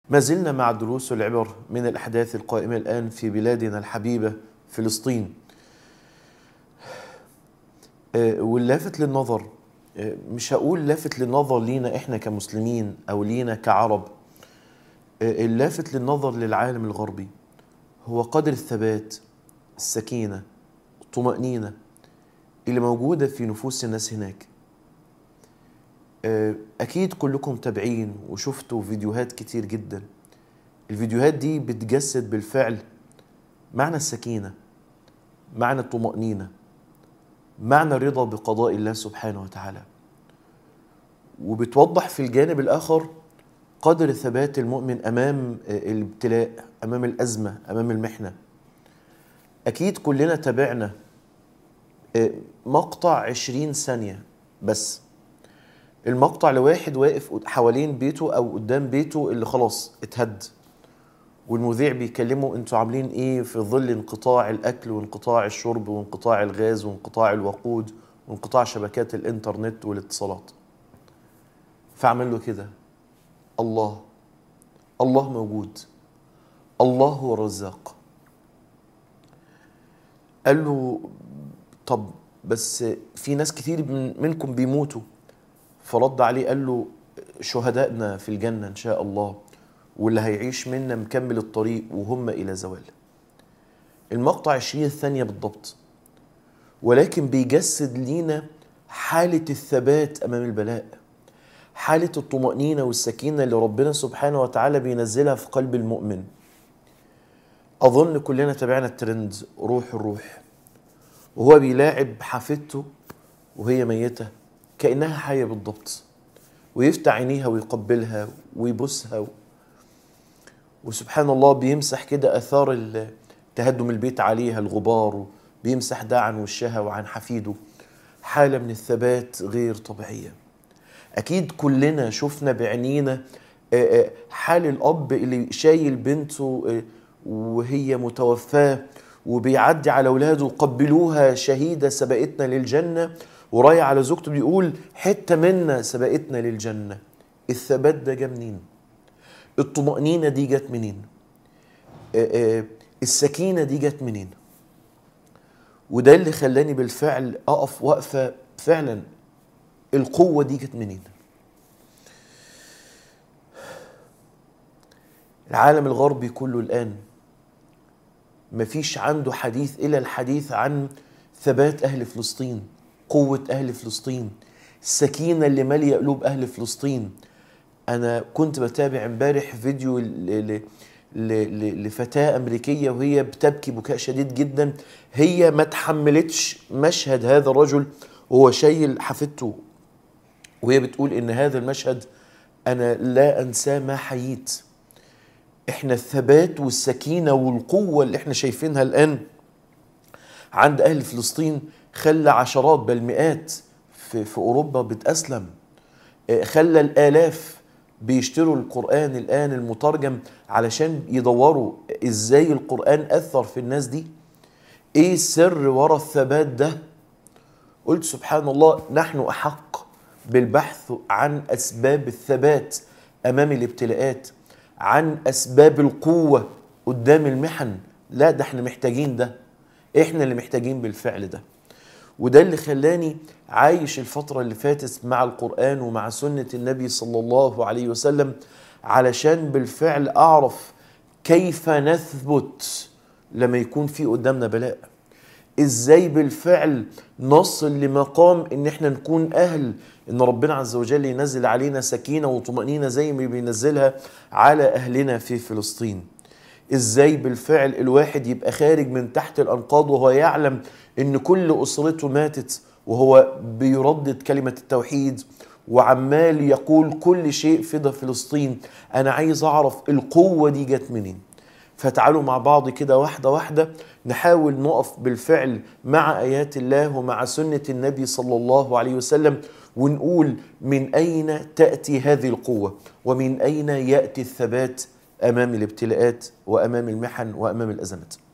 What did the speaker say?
ما زلنا مع دروس العبر من الأحداث القائمة الآن في بلادنا الحبيبة فلسطين آه، واللافت للنظر آه، مش هقول لافت للنظر لينا احنا كمسلمين او لينا كعرب آه، اللافت للنظر للعالم الغربي هو قدر الثبات السكينة الطمأنينة اللي موجودة في نفوس الناس هناك أكيد كلكم تابعين وشفتوا فيديوهات كتير جدا الفيديوهات دي بتجسد بالفعل معنى السكينة معنى الطمأنينة معنى الرضا بقضاء الله سبحانه وتعالى وبتوضح في الجانب الآخر قدر ثبات المؤمن أمام الابتلاء أمام الأزمة أمام المحنة أكيد كلنا تابعنا مقطع عشرين ثانية بس المقطع لواحد واقف حوالين بيته أو قدام بيته اللي خلاص اتهد والمذيع بيكلمه انتوا عاملين ايه في ظل انقطاع الاكل وانقطاع الشرب وانقطاع الغاز وانقطاع الوقود وانقطاع شبكات الانترنت والاتصالات فعمل له كده الله الله موجود الله هو الرزاق قال له طب بس في ناس كتير من منكم بيموتوا فرد عليه قال له شهدائنا في الجنة إن شاء الله واللي هيعيش منا مكمل الطريق وهم إلى زوال المقطع 20 ثانية بالضبط ولكن بيجسد لينا حالة الثبات أمام البلاء حالة الطمأنينة والسكينة اللي ربنا سبحانه وتعالى بينزلها في قلب المؤمن أظن كلنا تابعنا الترند روح الروح وهو بيلاعب حفيدته وهي ميتة كأنها حية بالضبط ويفتح عينيها ويقبلها ويبوسها وسبحان الله بيمسح كده اثار تهدم البيت عليها الغبار بيمسح ده عن وشها وعن حفيده حاله من الثبات غير طبيعيه اكيد كلنا شفنا بعينينا حال الاب اللي شايل بنته وهي متوفاه وبيعدي على اولاده قبلوها شهيده سبقتنا للجنه ورايح على زوجته بيقول حته منا سبقتنا للجنه الثبات ده جه منين؟ الطمأنينة دي جت منين آآ آآ السكينة دي جت منين وده اللي خلاني بالفعل أقف وقفة فعلا القوة دي جت منين العالم الغربي كله الآن مفيش عنده حديث إلا الحديث عن ثبات أهل فلسطين قوة أهل فلسطين السكينة اللي مالية قلوب أهل فلسطين انا كنت بتابع امبارح فيديو لفتاه امريكيه وهي بتبكي بكاء شديد جدا هي ما تحملتش مشهد هذا الرجل وهو شايل حفيدته وهي بتقول ان هذا المشهد انا لا انساه ما حييت احنا الثبات والسكينه والقوه اللي احنا شايفينها الان عند اهل فلسطين خلى عشرات بل مئات في, في اوروبا بتاسلم خلى الالاف بيشتروا القرآن الآن المترجم علشان يدوروا إزاي القرآن أثر في الناس دي إيه السر ورا الثبات ده قلت سبحان الله نحن أحق بالبحث عن أسباب الثبات أمام الابتلاءات عن أسباب القوة قدام المحن لا ده احنا محتاجين ده احنا اللي محتاجين بالفعل ده وده اللي خلاني عايش الفترة اللي فاتت مع القرآن ومع سنة النبي صلى الله عليه وسلم علشان بالفعل أعرف كيف نثبت لما يكون في قدامنا بلاء ازاي بالفعل نصل لمقام ان احنا نكون اهل ان ربنا عز وجل ينزل علينا سكينة وطمأنينة زي ما بينزلها على اهلنا في فلسطين ازاي بالفعل الواحد يبقى خارج من تحت الانقاض وهو يعلم ان كل اسرته ماتت وهو بيردد كلمه التوحيد وعمال يقول كل شيء فدا فلسطين انا عايز اعرف القوه دي جت منين فتعالوا مع بعض كده واحده واحده نحاول نقف بالفعل مع ايات الله ومع سنه النبي صلى الله عليه وسلم ونقول من اين تاتي هذه القوه ومن اين ياتي الثبات امام الابتلاءات وامام المحن وامام الازمات